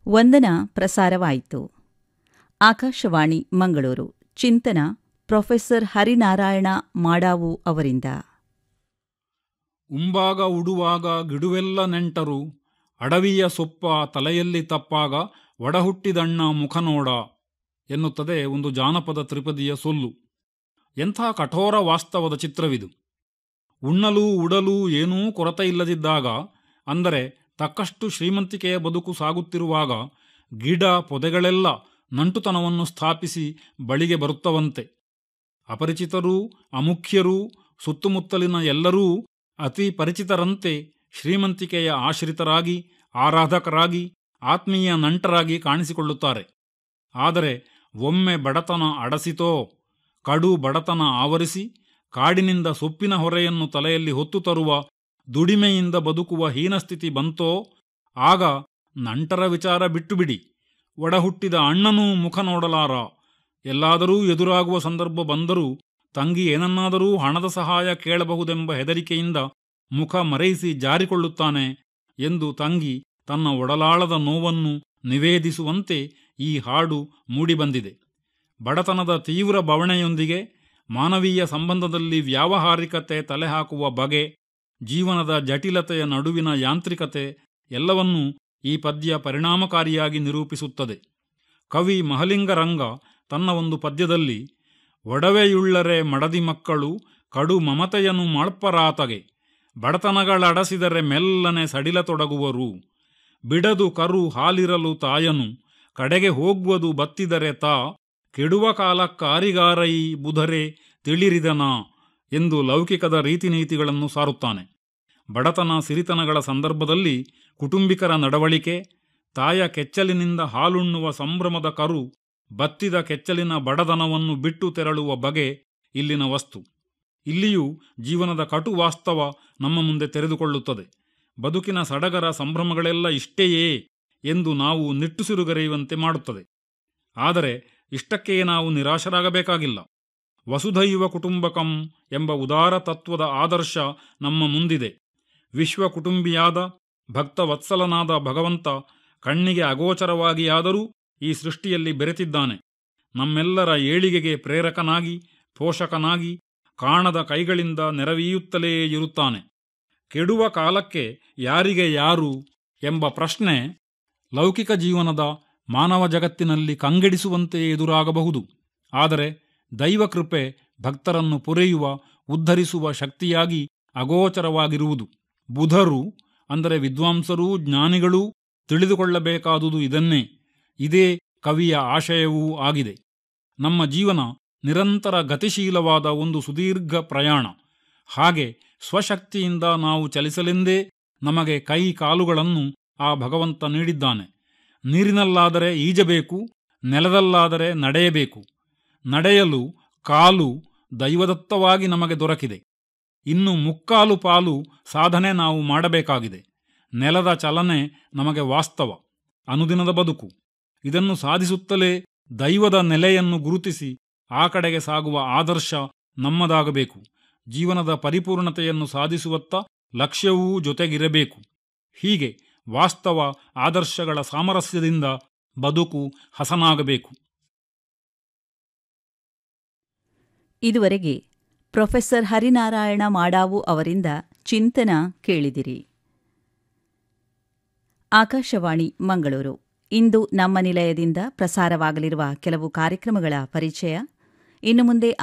ವಂದನ ಪ್ರಸಾರವಾಯಿತು ಆಕಾಶವಾಣಿ ಮಂಗಳೂರು ಚಿಂತನ ಪ್ರೊಫೆಸರ್ ಹರಿನಾರಾಯಣ ಮಾಡಾವು ಅವರಿಂದ ಉಂಬಾಗ ಉಡುವಾಗ ಗಿಡುವೆಲ್ಲ ನೆಂಟರು ಅಡವಿಯ ಸೊಪ್ಪ ತಲೆಯಲ್ಲಿ ತಪ್ಪಾಗ ಒಡಹುಟ್ಟಿದಣ್ಣ ಮುಖನೋಡ ಎನ್ನುತ್ತದೆ ಒಂದು ಜಾನಪದ ತ್ರಿಪದಿಯ ಸೊಲ್ಲು ಎಂಥ ಕಠೋರ ವಾಸ್ತವದ ಚಿತ್ರವಿದು ಉಣ್ಣಲು ಉಡಲು ಏನೂ ಕೊರತೆ ಇಲ್ಲದಿದ್ದಾಗ ಅಂದರೆ ತಕ್ಕಷ್ಟು ಶ್ರೀಮಂತಿಕೆಯ ಬದುಕು ಸಾಗುತ್ತಿರುವಾಗ ಗಿಡ ಪೊದೆಗಳೆಲ್ಲ ನಂಟುತನವನ್ನು ಸ್ಥಾಪಿಸಿ ಬಳಿಗೆ ಬರುತ್ತವಂತೆ ಅಪರಿಚಿತರೂ ಅಮುಖ್ಯರೂ ಸುತ್ತಮುತ್ತಲಿನ ಎಲ್ಲರೂ ಅತಿ ಪರಿಚಿತರಂತೆ ಶ್ರೀಮಂತಿಕೆಯ ಆಶ್ರಿತರಾಗಿ ಆರಾಧಕರಾಗಿ ಆತ್ಮೀಯ ನಂಟರಾಗಿ ಕಾಣಿಸಿಕೊಳ್ಳುತ್ತಾರೆ ಆದರೆ ಒಮ್ಮೆ ಬಡತನ ಅಡಸಿತೋ ಕಡು ಬಡತನ ಆವರಿಸಿ ಕಾಡಿನಿಂದ ಸೊಪ್ಪಿನ ಹೊರೆಯನ್ನು ತಲೆಯಲ್ಲಿ ಹೊತ್ತು ತರುವ ದುಡಿಮೆಯಿಂದ ಬದುಕುವ ಹೀನಸ್ಥಿತಿ ಬಂತೋ ಆಗ ನಂಟರ ವಿಚಾರ ಬಿಟ್ಟುಬಿಡಿ ಒಡಹುಟ್ಟಿದ ಅಣ್ಣನೂ ಮುಖ ನೋಡಲಾರ ಎಲ್ಲಾದರೂ ಎದುರಾಗುವ ಸಂದರ್ಭ ಬಂದರೂ ತಂಗಿ ಏನನ್ನಾದರೂ ಹಣದ ಸಹಾಯ ಕೇಳಬಹುದೆಂಬ ಹೆದರಿಕೆಯಿಂದ ಮುಖ ಮರೆಯಿಸಿ ಜಾರಿಕೊಳ್ಳುತ್ತಾನೆ ಎಂದು ತಂಗಿ ತನ್ನ ಒಡಲಾಳದ ನೋವನ್ನು ನಿವೇದಿಸುವಂತೆ ಈ ಹಾಡು ಮೂಡಿಬಂದಿದೆ ಬಡತನದ ತೀವ್ರ ಬವಣೆಯೊಂದಿಗೆ ಮಾನವೀಯ ಸಂಬಂಧದಲ್ಲಿ ವ್ಯಾವಹಾರಿಕತೆ ತಲೆಹಾಕುವ ಬಗೆ ಜೀವನದ ಜಟಿಲತೆಯ ನಡುವಿನ ಯಾಂತ್ರಿಕತೆ ಎಲ್ಲವನ್ನೂ ಈ ಪದ್ಯ ಪರಿಣಾಮಕಾರಿಯಾಗಿ ನಿರೂಪಿಸುತ್ತದೆ ಕವಿ ಮಹಲಿಂಗರಂಗ ತನ್ನ ಒಂದು ಪದ್ಯದಲ್ಲಿ ಒಡವೆಯುಳ್ಳರೆ ಮಡದಿ ಮಕ್ಕಳು ಕಡು ಮಮತೆಯನ್ನು ಮಾಳ್ಪರಾತಗೆ ಬಡತನಗಳಡಸಿದರೆ ಮೆಲ್ಲನೆ ಸಡಿಲತೊಡಗುವರು ಬಿಡದು ಕರು ಹಾಲಿರಲು ತಾಯನು ಕಡೆಗೆ ಹೋಗುವುದು ಬತ್ತಿದರೆ ತಾ ಕೆಡುವ ಕಾಲಕ್ಕಾರಿಗಾರೈ ಬುಧರೆ ತಿಳಿರಿದನ ಎಂದು ಲೌಕಿಕದ ರೀತಿನೀತಿಗಳನ್ನು ಸಾರುತ್ತಾನೆ ಬಡತನ ಸಿರಿತನಗಳ ಸಂದರ್ಭದಲ್ಲಿ ಕುಟುಂಬಿಕರ ನಡವಳಿಕೆ ತಾಯ ಕೆಚ್ಚಲಿನಿಂದ ಹಾಲುಣ್ಣುವ ಸಂಭ್ರಮದ ಕರು ಬತ್ತಿದ ಕೆಚ್ಚಲಿನ ಬಡದನವನ್ನು ಬಿಟ್ಟು ತೆರಳುವ ಬಗೆ ಇಲ್ಲಿನ ವಸ್ತು ಇಲ್ಲಿಯೂ ಜೀವನದ ಕಟು ವಾಸ್ತವ ನಮ್ಮ ಮುಂದೆ ತೆರೆದುಕೊಳ್ಳುತ್ತದೆ ಬದುಕಿನ ಸಡಗರ ಸಂಭ್ರಮಗಳೆಲ್ಲ ಇಷ್ಟೆಯೇ ಎಂದು ನಾವು ನಿಟ್ಟುಸಿರುಗರೆಯುವಂತೆ ಮಾಡುತ್ತದೆ ಆದರೆ ಇಷ್ಟಕ್ಕೆ ನಾವು ನಿರಾಶರಾಗಬೇಕಾಗಿಲ್ಲ ವಸುಧೈವ ಕುಟುಂಬಕಂ ಎಂಬ ಉದಾರ ತತ್ವದ ಆದರ್ಶ ನಮ್ಮ ಮುಂದಿದೆ ವಿಶ್ವ ಕುಟುಂಬಿಯಾದ ಭಕ್ತವತ್ಸಲನಾದ ಭಗವಂತ ಕಣ್ಣಿಗೆ ಅಗೋಚರವಾಗಿಯಾದರೂ ಈ ಸೃಷ್ಟಿಯಲ್ಲಿ ಬೆರೆತಿದ್ದಾನೆ ನಮ್ಮೆಲ್ಲರ ಏಳಿಗೆಗೆ ಪ್ರೇರಕನಾಗಿ ಪೋಷಕನಾಗಿ ಕಾಣದ ಕೈಗಳಿಂದ ನೆರವೀಯುತ್ತಲೇ ಇರುತ್ತಾನೆ ಕೆಡುವ ಕಾಲಕ್ಕೆ ಯಾರಿಗೆ ಯಾರು ಎಂಬ ಪ್ರಶ್ನೆ ಲೌಕಿಕ ಜೀವನದ ಮಾನವ ಜಗತ್ತಿನಲ್ಲಿ ಕಂಗೆಡಿಸುವಂತೆ ಎದುರಾಗಬಹುದು ಆದರೆ ದೈವಕೃಪೆ ಭಕ್ತರನ್ನು ಪೊರೆಯುವ ಉದ್ಧರಿಸುವ ಶಕ್ತಿಯಾಗಿ ಅಗೋಚರವಾಗಿರುವುದು ಬುಧರು ಅಂದರೆ ವಿದ್ವಾಂಸರೂ ಜ್ಞಾನಿಗಳೂ ತಿಳಿದುಕೊಳ್ಳಬೇಕಾದುದು ಇದನ್ನೇ ಇದೇ ಕವಿಯ ಆಶಯವೂ ಆಗಿದೆ ನಮ್ಮ ಜೀವನ ನಿರಂತರ ಗತಿಶೀಲವಾದ ಒಂದು ಸುದೀರ್ಘ ಪ್ರಯಾಣ ಹಾಗೆ ಸ್ವಶಕ್ತಿಯಿಂದ ನಾವು ಚಲಿಸಲೆಂದೇ ನಮಗೆ ಕೈ ಕಾಲುಗಳನ್ನು ಆ ಭಗವಂತ ನೀಡಿದ್ದಾನೆ ನೀರಿನಲ್ಲಾದರೆ ಈಜಬೇಕು ನೆಲದಲ್ಲಾದರೆ ನಡೆಯಬೇಕು ನಡೆಯಲು ಕಾಲು ದೈವದತ್ತವಾಗಿ ನಮಗೆ ದೊರಕಿದೆ ಇನ್ನು ಮುಕ್ಕಾಲು ಪಾಲು ಸಾಧನೆ ನಾವು ಮಾಡಬೇಕಾಗಿದೆ ನೆಲದ ಚಲನೆ ನಮಗೆ ವಾಸ್ತವ ಅನುದಿನದ ಬದುಕು ಇದನ್ನು ಸಾಧಿಸುತ್ತಲೇ ದೈವದ ನೆಲೆಯನ್ನು ಗುರುತಿಸಿ ಆ ಕಡೆಗೆ ಸಾಗುವ ಆದರ್ಶ ನಮ್ಮದಾಗಬೇಕು ಜೀವನದ ಪರಿಪೂರ್ಣತೆಯನ್ನು ಸಾಧಿಸುವತ್ತ ಲಕ್ಷ್ಯವೂ ಜೊತೆಗಿರಬೇಕು ಹೀಗೆ ವಾಸ್ತವ ಆದರ್ಶಗಳ ಸಾಮರಸ್ಯದಿಂದ ಬದುಕು ಹಸನಾಗಬೇಕು ಇದುವರೆಗೆ ಪ್ರೊಫೆಸರ್ ಹರಿನಾರಾಯಣ ಮಾಡಾವು ಅವರಿಂದ ಚಿಂತನ ಕೇಳಿದಿರಿ ಆಕಾಶವಾಣಿ ಮಂಗಳೂರು ಇಂದು ನಮ್ಮ ನಿಲಯದಿಂದ ಪ್ರಸಾರವಾಗಲಿರುವ ಕೆಲವು ಕಾರ್ಯಕ್ರಮಗಳ ಪರಿಚಯ ಇನ್ನು ಮುಂದೆ